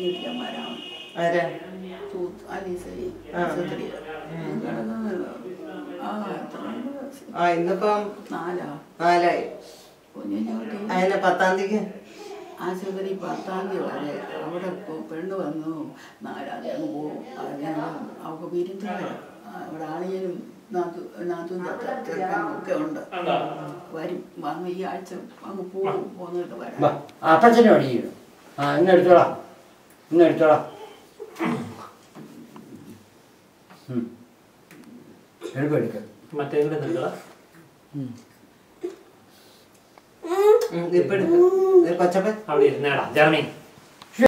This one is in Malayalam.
അനിയത്തിയന്മാരാണ് ആരാ തൂത്ത് അലീസരി ആ. സുന്ദരി. കിടക്കുന്നതല്ലോ. ആ എത്ര ഉണ്ട്? ആ ഇന്നിപ്പം നാലാ നാലായി കുഞ്ഞിനെ കുട്ടി അതിന് പത്താം തീയതി ആശുപത്രി പത്താം തീയതി വരെ അവിടെ പെ- പെണ്ണ് വന്നു നാലാം തീയതി അങ്ങ് പോകും അങ്ങനെ അവൾക്ക് വിരുദ്ധ അവിടെ ആളിയനും നാത്തു നാത്തും ചെറുക്കനും ഒക്കെ ഉണ്ട് വരും വന്ന് ഈ ആഴ്ച അങ്ങ് പോകും പോന്നിട്ട് വാ, വരാം അപ്പച്ചനെ അടിക്കണം ആ ഇന്ന് എടുത്തോളാം ഇന്ന് എടുത്തോളാം ഉം. എടുക്കും എടുക്കും മറ്റേ കൂടെ നിൽക്കുക ഇപ്പൊ എടുക്കും കൊച്ചപ്പൻ അവിടെ ഇരുന്നേടാ ജർമ്മനി